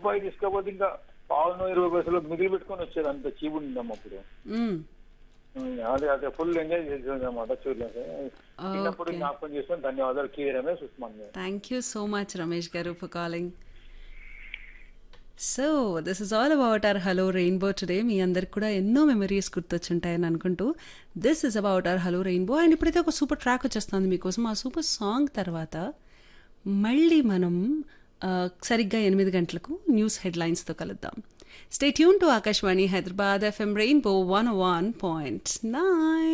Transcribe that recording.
రూపాయి తీసుకోకపోతే ఇంకా పావును ఇరవై పైసలు మిగిలి పెట్టుకొని వచ్చేది అంత చీపు ఉందమ్మ అప్పుడు మ్మ్. ఉమ్, అదే అదే ఫుల్ ఎంజాయ్ చేసేది అనమాట చూడలేదు చిన్నప్పుడు Okay. జ్ఞాపకం చేసుకొని ధన్యవాదాలు కే రమేష్ ఉస్మాన్ గారు thank you so much Ramesh గారు for calling so this is all about our hello rainbow today మీ అందరికి కూడా ఎన్నో మెమరీస్ గుర్తొచ్చుంటాయని అనుకుంటూ this is about our hello rainbow and ఇప్పుడైతే ఒక సూపర్ ట్రాక్ వచ్చేస్తుంది మీకోసం ఆ సూపర్ సాంగ్ తర్వాత మళ్ళీ మనం ఆ, సరిగ్గా ఎనిమిది గంటలకు న్యూస్ హెడ్లైన్స్తో కలుద్దాం stay tune to Akashvani Hyderabad FM rainbow one one point nine